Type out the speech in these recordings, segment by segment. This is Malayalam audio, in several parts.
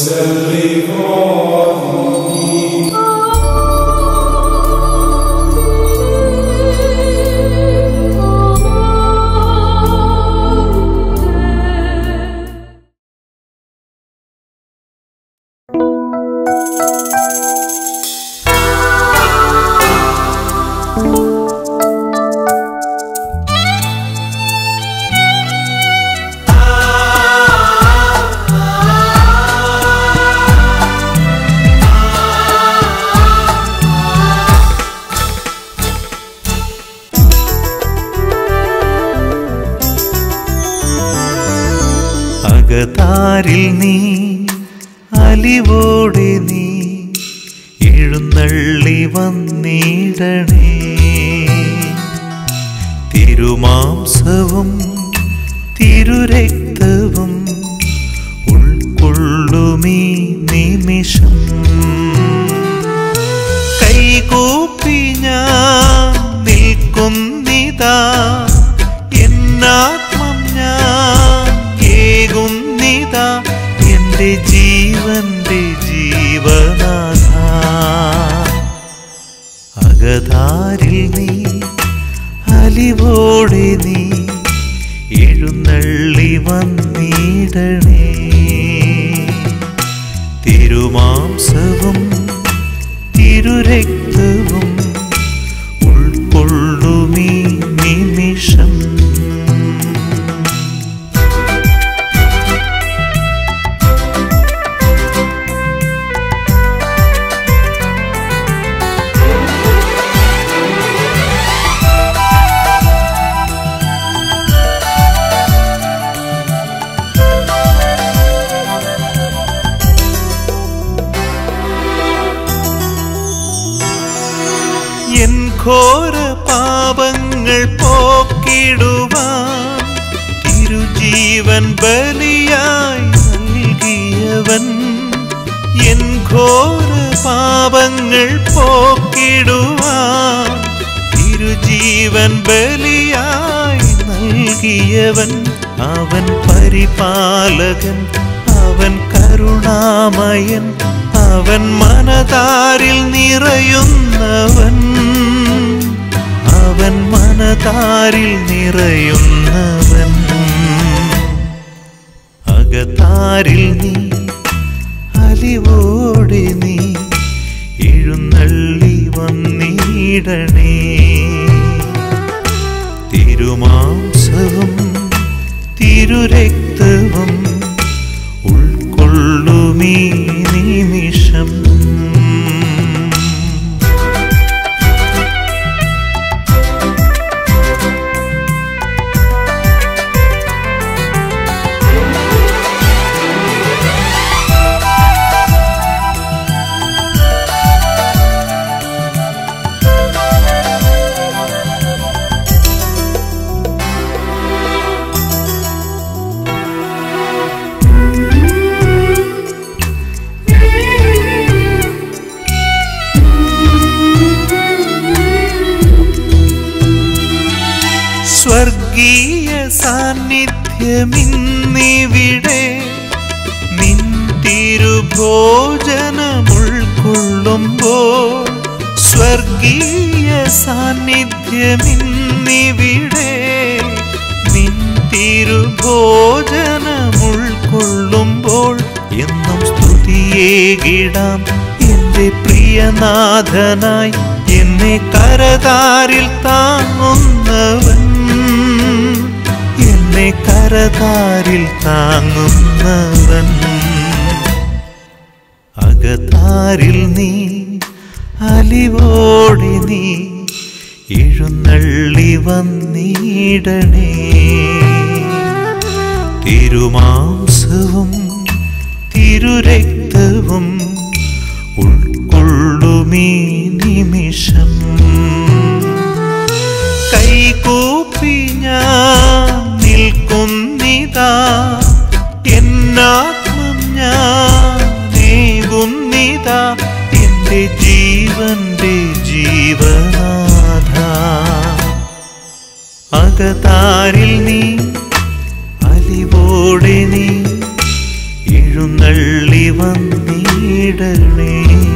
അകതാരിൽ നീ അലിവോടെ നീ എഴുന്നള്ളി വന്നിടണേ തിരുമാംസവും തിരുരക്തവും ഉൾക്കൊള്ളുമീ നിമിഷം കൈകൂപ്പി ഞാൻ നിൽക്കുന്നിതാ എന്നാത്മം ഞാൻ ഏകുന്നിതാ എൻ്റെ ജീവന്റെ ജീവനാഥ അകതാരിൽ നീ അലിവോടെ നീ എഴുന്നള്ളി വന്നിടണേ തിരുമാംസവും തിരുരക്തവും ഉൾക്കൊള്ളുമീ നിമിഷം എൻ ഘോര പാപങ്ങൾ പോക്കിടുവാൻ തിരുജീവൻ ബലിയായി നൽകിയവൻ എൻ ഘോര പാപങ്ങൾ പോക്കിടുവാൻ തിരുജീവൻ ബലിയായി നൽകിയവൻ അവൻ പരിപാലകൻ അവൻ കരുണാമയൻ അവൻ മനതാരിൽ നിറയുന്നവൻ അവൻ മനതാരിൽ നിറയുന്നവൻ അകതാരിൽ നീ അലിവോടെ നീ എഴുന്നള്ളി വന്നിടണേ തിരുമാംസവും തിരുരക്തവും ഉൾക്കൊള്ളുമീ നിമിഷം സ്വർഗീയ സാന്നിധ്യമിന്നിവിടെ നിൻ തിരുഭോജനമുൾക്കൊള്ളുമ്പോൾ സ്വർഗീയ സാന്നിധ്യമിന്നിവിടെ നിൻ തിരുഭോജനമുൾക്കൊള്ളുമ്പോൾ എന്നും സ്തുതിയേകിടാം എന്റെ പ്രിയനാഥനായി എന്നെ കരതാരിൽ താങ്ങുന്നവൻ എന്നെ കരതാരിൽ താങ്ങുന്നവൻ അകതാരിൽ നീ അലിവോടെ നീ എഴുന്നള്ളി വന്നിടണേ തിരുമാംസവും തിരുരക്തവും ഉൾക്കൊള്ളുമീ നിമിഷം കൈകൂപ്പി ഞാൻ നിൽക്കുന്നിതാ എന്നാത്മം ഞാൻ നീകുന്നിതാ എൻ്റെ ജീവന്റെ ജീവനാഥ അകതാരിൽ നീ അലിവോടെ നീ എഴുന്നള്ളി വന്നു തേടണേ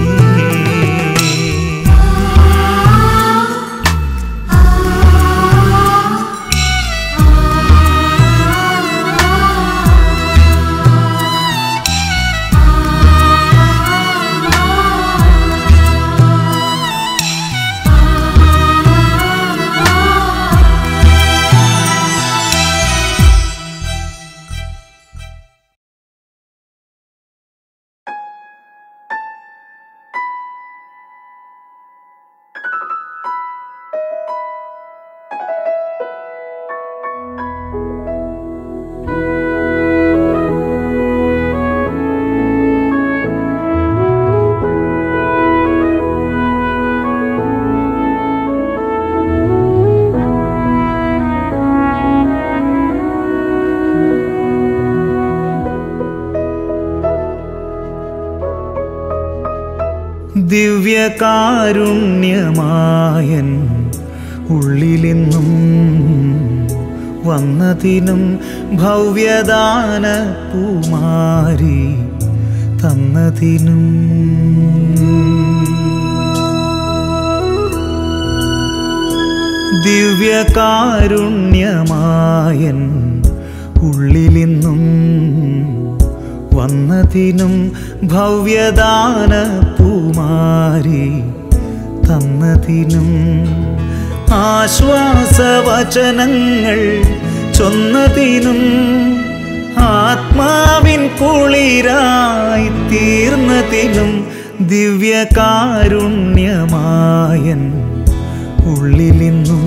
ദിവ്യകാരുണ്യമായൻ ഉള്ളിലെന്നും വന്നതിനും ഭവ്യദാന പൂമാരി തന്നതിനും ദിവ്യകാരുണ്യമായൻ ഉള്ളിലെന്നും വന്നതിനും ഭവ്യദാന പൂമാരി തന്നതിനും ആശ്വാസവചനങ്ങൾ ചൊന്നതിനും ആത്മാവിൻ കുളിരായി തീർന്നതിനും ദിവ്യകാരുണ്യമായൻ ഉള്ളിലിന്നും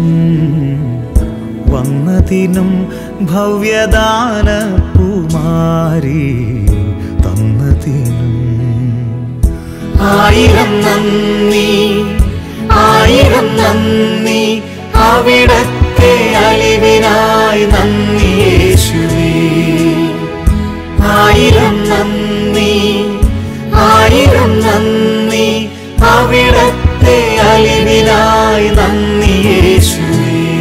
വന്നതിനും ഭവ്യദാന പൂമാരി തന്നതിനും ആയിരം നന്ദി ആയിരം നന്ദി അവിടത്തെ അലിവിനായി നന്ദി യേശുവേ ആയിരം നന്ദി ആയിരം നന്ദി അവിടത്തെ അലിവിനായി നന്ദി യേശുവേ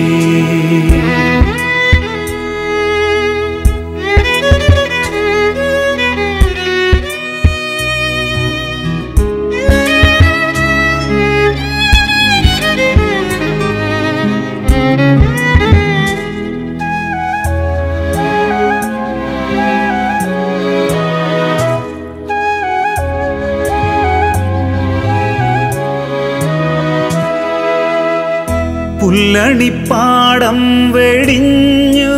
പുല്ലണിപ്പാടം വെടിഞ്ഞു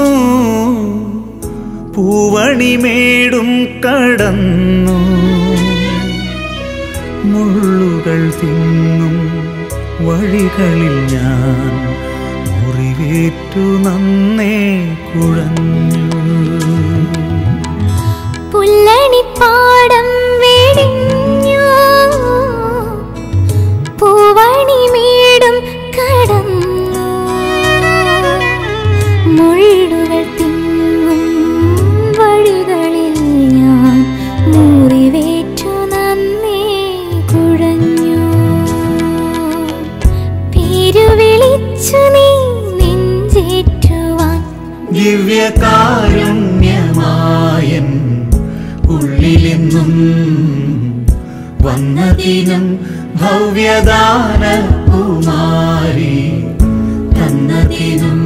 പൂവണിമേടും കടന്നു മുള്ളുകൾ തിങ്ങും വഴികളിൽ ഞാൻ മുറിവേറ്റു നന്നേ കുഴഞ്ഞു പുല്ലണിപ്പാടം വെടിഞ്ഞു പൂവണിമേടും കടന്നു മുള്ളുകൾ തിങ്ങും വഴികളിൽ ഞാൻ മുറിവേറ്റു നന്നേ കുഴഞ്ഞു പേരുവിളിച്ചു നീ നെഞ്ചേറ്റുവാൻ ദിവ്യകാരുണ്യമായൻ ഉള്ളിലെന്നും വന്നതിനും ഭവ്യദാന കുമാരി തന്നതിനും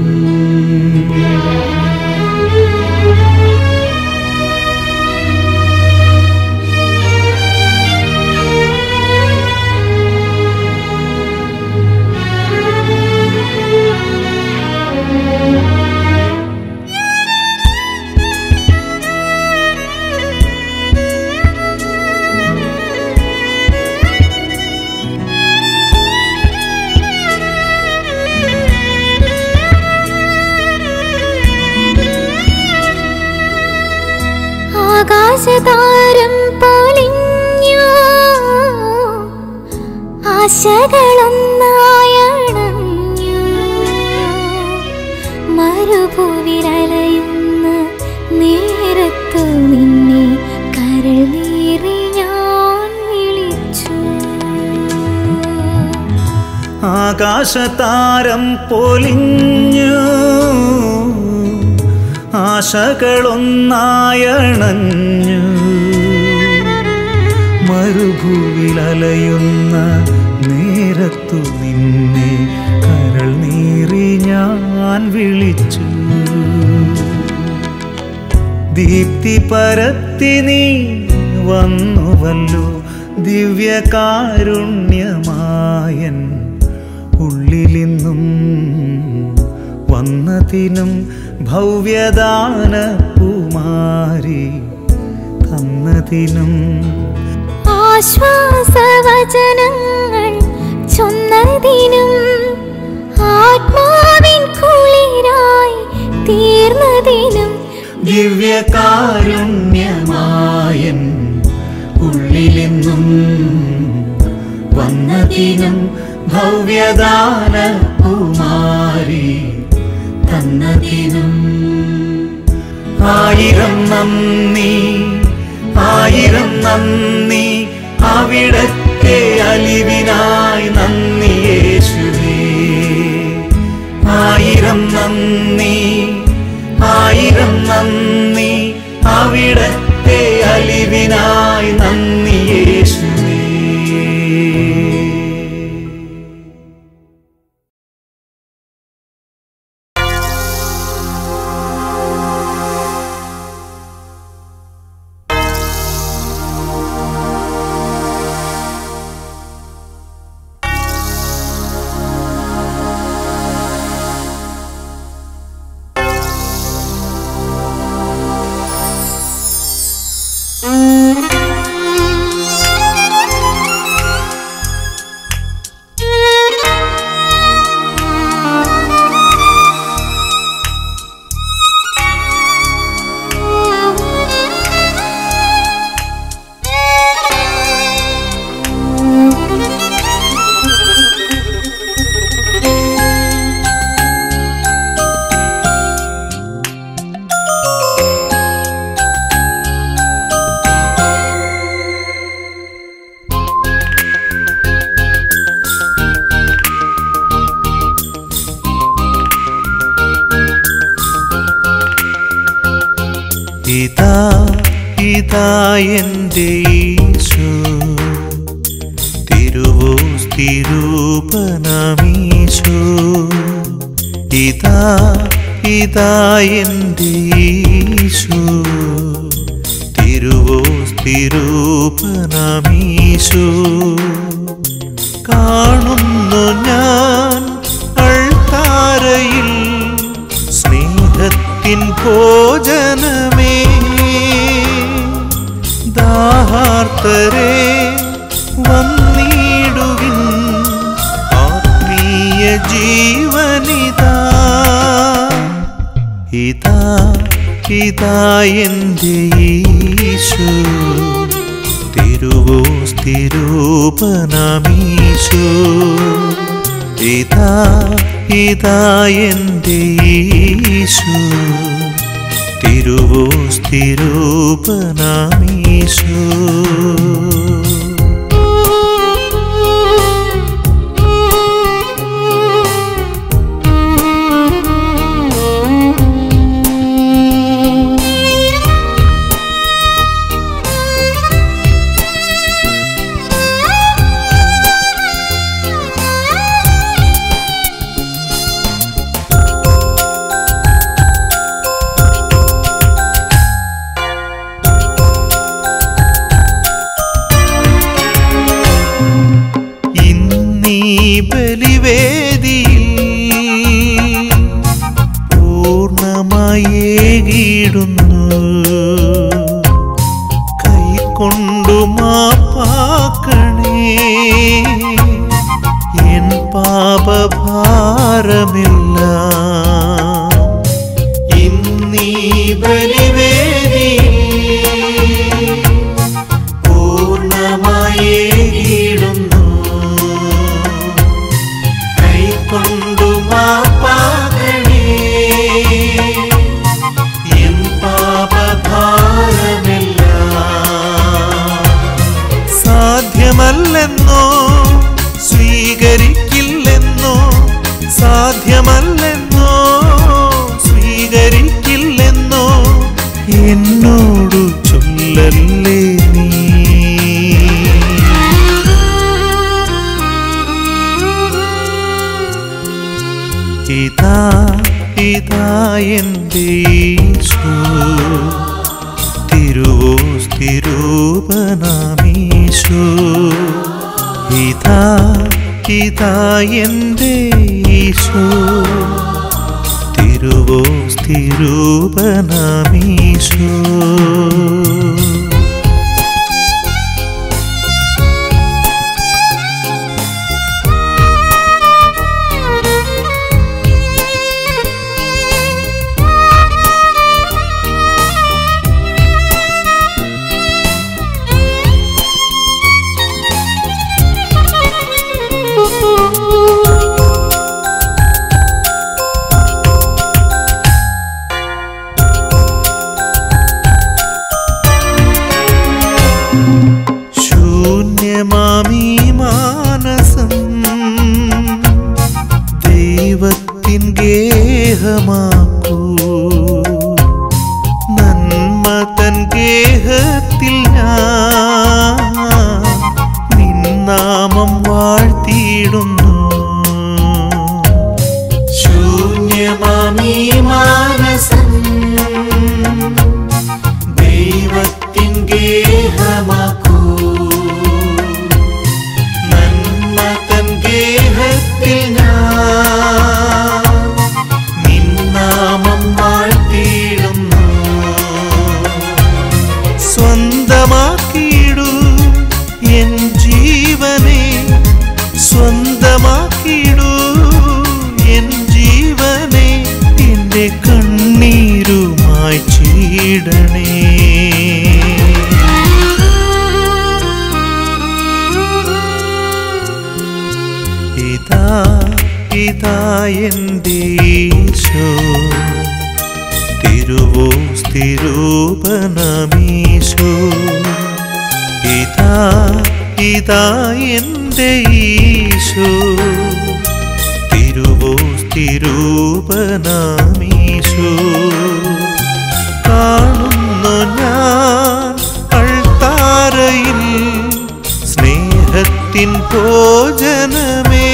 ആകാശതാരം പൊലിഞ്ഞു ആശകളൊന്നായണഞ്ഞു മരുഭൂവിലലയുന്ന നേരത്തു നിന്നെ കരൾ നീറി ഞാൻ വിളിച്ചു ആകാശതാരം പൊലിഞ്ഞു ആശകളൊന്നായണഞ്ഞു ഭൂവിലലയുന്ന നേരത്തു നിന്നെ കരൾ നീറി ഞാൻ വിളിച്ചു ദീപ്തി പരത്തി നീ വന്നുവല്ലോ ദിവ്യകാരുണ്യമായൻ ഉള്ളിലിന്നും വന്നതിനും ഭവ്യദാന കുമാരി തന്നതിനും ആശ്വാസവചനങ്ങൾ ചൊന്നതിനും ആത്മാവിൻ കുളിരായി തീർന്നതിനും ദിവ്യകാരുണ്യമായൻ ഉള്ളിലെന്നും വന്നതിനും ഭവ്യദാന കുമാരി തന്നതിനും ആയിരം നന്ദി ആയിരം നന്ദി അവിടത്തെ അലിവിനായി നന്ദി യേശുവേ ആയിരം നന്ദി ആയിരം നന്ദി അവിടത്തെ അലിവിനായി നന്ദി യേശുവേ ഇതാ ഇതാ എൻ്റെ ഈശോ തിരുവോസ് തിരുപനമീശോ ഇതാ ഇതാ എൻ്റെ ഈശോ തിരുവോസ് തിരുപനമീശോ കാണുന്നു ഞാൻ അൾത്താരയിൽ സ്നേഹത്തിൻ ഭോജനമേ ദാഹാർത്തരെ വന്നിടുവിൻ ആത്മീയ ജീവനിതാ ഇതാ ഇതാ എൻ്റെ ഈശോ തിരുവോസ് തിരുപനമീശോ ഇതാ ഇതാ എൻ്റെ ഈശോ തിരുവോസ് തിരുപനമീശോ ഇന്നീ ബലിവേദിയിൽ പൂർണ്ണമായേകിടുന്നു കൈക്കൊണ്ടു മാപ്പാക്കണേ എൻ പാപഭാരമില്ല ഇന്നീ ബലിവേദിയിൽ പൂർണ്ണമായേകിടുന്നു കൈക്കൊണ്ടു മാപ്പാകണേ എൻ പാപഭാരമെല്ലാം സാധ്യമല്ലെന്നോ സ്വീകരിക്കില്ലെന്നോ സാധ്യമല്ലെന്നോ സ്വീകരിക്കില്ലെന്നോ എന്നോടു ചൊല്ലല്ലേ നീ തിരുവോസ്തിരൂപനാമീശോ ഇതാ ഇതാ എൻ്റെ ഈശോ തിരുവോസ്തിരൂപനാമീശോ ശൂന്യമാമീ മാനസം ദൈവത്തിൻ ഗേഹമാക്കൂ നന്മ തൻ ഗേഹത്തിൽ ഞാൻ നിന്നാമം വാഴ്ത്തിയിടുന്നു ശൂന്യമാമീ മാനസം ദൈവത്തിൻ ഗേഹമാക്കൂ നന്മ തൻ ഗേഹത്തിൽ ഞാൻ നിന്നാമം വാഴ്ത്തിയിടുന്നു സ്വന്തമാക്കിയിടൂ എൻ ജീവനെ സ്വന്തമാക്കിയിടൂ എൻ ജീവനെ എന്റെ കണ്ണീരുമായി ചീടണേ ഇതാ ഇതാ എൻ്റെ ഈശോ തിരുവോസ്തിരൂപനമീശോ ഇതാ ഇതാ എൻ്റെ ഈശോ തിരുവോസ്തിരൂപനമീശോ കാണുന്നു ഞാൻ അൾത്താരയിൽ സ്നേഹത്തിൻ ഭോജനമേ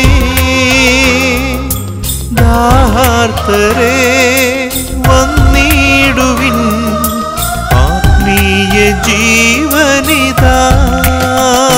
ദാഹാർത്തരേ വന്നിടുവിൻ ആത്മീയ ജീവനിതാ